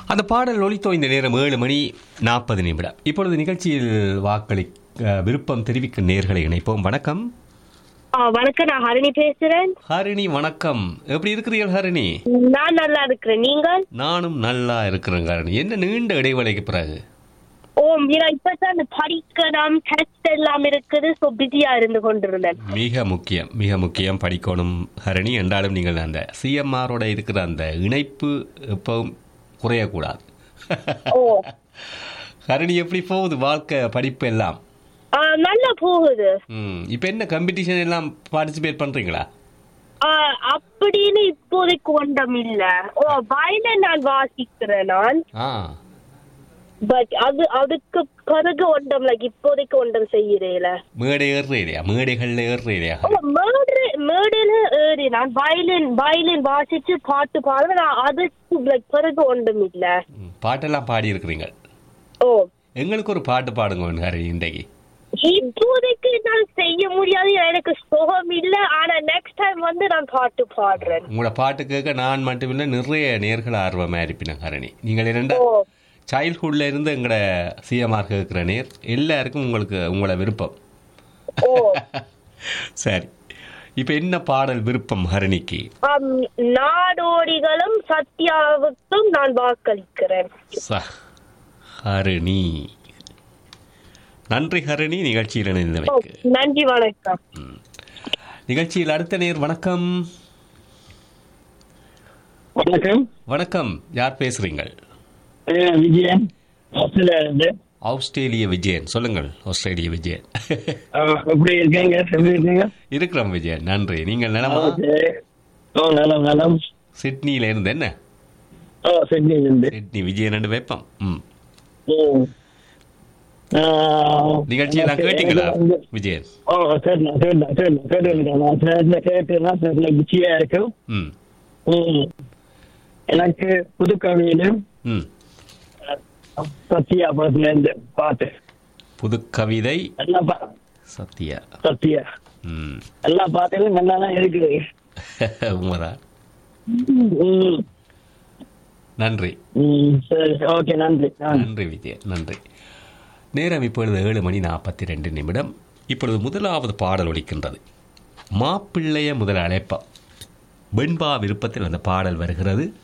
அந்த பாடல் ஒலித்தோ இந்த நேரம் ஏழு மணி நாற்பது நிமிடம் இப்பொழுது நிகழ்ச்சியில் வாக்களி அஹ், விருப்பம் தெரிவிக்கும் நேர்களை இணைப்போம் வணக்கம் ஆ, வணக்கம் நான் ஹரிணி பேசுறேன் ஹரிணி வணக்கம் எப்படி இருக்கிறீர்கள் ஹரிணி நான் நல்லா இருக்கிறேன் நீங்கள் நானும் நல்லா இருக்கிறேங்க ஹரிணி என்ன நீண்ட இடைவேளைக்கு பிறகு ஓ மீனா இப்பதான் இந்த படிக்கணும் டெஸ்ட் எல்லாம் இருக்குது சோ பிஸியா இருந்து கொண்டிருந்தேன் மிக முக்கியம் மிக முக்கியம் படிக்கணும் ஹரணி என்றாலும் நீங்கள் அந்த சிஎம்ஆரோட இருக்கிற அந்த இணைப்பு எப்பவும் குறையக்கூடாது ஓ ஹரணி எப்படி போகுது வாழ்க்கை படிப்பு எல்லாம் ஆ, நல்லா போகுது ம் இப்போ என்ன காம்படிஷன் எல்லாம் பார்ட்டிசிபேட் பண்றீங்களா ஆ, அப்படின்னு இப்போதைக்கு ஒன்றும் இல்ல ஓ வயலின் நான் வாசிக்கிறேன் நான் ஆ பட் அது அதுக்கு பிறகு ஒன்றும் லைக் இப்போதைக்கு ஒன்றும் செய்யறேல மேடை ஏறுற இல்லையா மேடைகள்ல ஏறுற இல்லையா ஓ மேடு மேடையில ஏறி நான் வயலின் வயலின் வாசிச்சு பாட்டு பாடுவேன் நான் அதுக்கு லைக் பிறகு ஒன்றும் இல்ல ம், பாட்டெல்லாம் பாடி இருக்கிறீங்க ஓ எங்களுக்கு ஒரு பாட்டு பாடுங்க ஹரணி இன்றைக்கு இப்போதைக்கு நான் செய்ய முடியாது எனக்கு சுகம் இல்ல ஆனா நெக்ஸ்ட் டைம் வந்து நான் பாட்டு பாடுறேன் உங்களோட பாட்டு கேட்க நான் மட்டுமில்லை நிறைய நேர்கள் ஆர்வமா இருப்பின ஹரணி நீங்கள் இரண்டா ஓ சைல்ட்ஹுட்ல இருந்து எங்களோட சிஎம்ஆர் கேட்குற நேர் எல்லாருக்கும் உங்களுக்கு உங்களோட விருப்பம் ஓ சரி இப்போ என்ன பாடல் விருப்பம் ஹரணிக்கு ஆம், நாடோடிகளும் சத்யாவுக்கும் நான் வாக்களிக்கிறேன் ச ஹரணி நன்றி ஹரணி நிகழ்ச்சியில் ஓ, இணைந்தமைக்கு நன்றி வணக்கம் நிகழ்ச்சியில் அடுத்த நேர் வணக்கம் வணக்கம் வணக்கம் யார் பேசுறீங்கள் அஹ் விஜயன் ஆஸ்திரேலியா இருந்து ஆஸ்திரேலிய விஜயன் சொல்லுங்கள் ஆஸ்திரேலிய விஜயன் அஹ் எப்படி இருக்கீங்க எப்படி இருக்கீங்க இருக்கிறோம் விஜயன் நன்றி நீங்கள் நலமா சரி. ஓ நலம் நலம் சிட்னியில இருந்து என்ன ஓ சிட்னில இருந்து சிட்னி விஜயன் ரெண்டு வைப்போம் ம் ம். அஹ், நிகழ்ச்சியெல்லாம் கேட்டீங்களா எனக்கு வந்து- விஜயன் ஓ சரிண்ணா சரிண்ணா சரிண்ணா கேட்டுருக்கேன் நான் சரிண்ணா கேட்டுனா சரிண்ணா பிச்சியா இருக்கும் ம் ம். எனக்கு புது கவியிலும் ம் சத்யா படத்துல இருந்து பாட்டு புது கவிதை எல்லாம் பா சத்யா சத்யா ம் எல்லா பாட்டிலும் நல்லா தான் இருக்குது உண்மைதான் ம். நன்றி ம், சரி ஓகே நன்றி நன்றி நன்றி விஜய் நன்றி நேரம் இப்பொழுது ஏழு மணி நாற்பத்தி ரெண்டு நிமிடம் இப்பொழுது முதலாவது பாடல் ஒலிக்கின்றது மாப்பிள்ளைய முதல் அழைப்பா வெண்பா விருப்பத்தில் அந்த பாடல் வருகிறது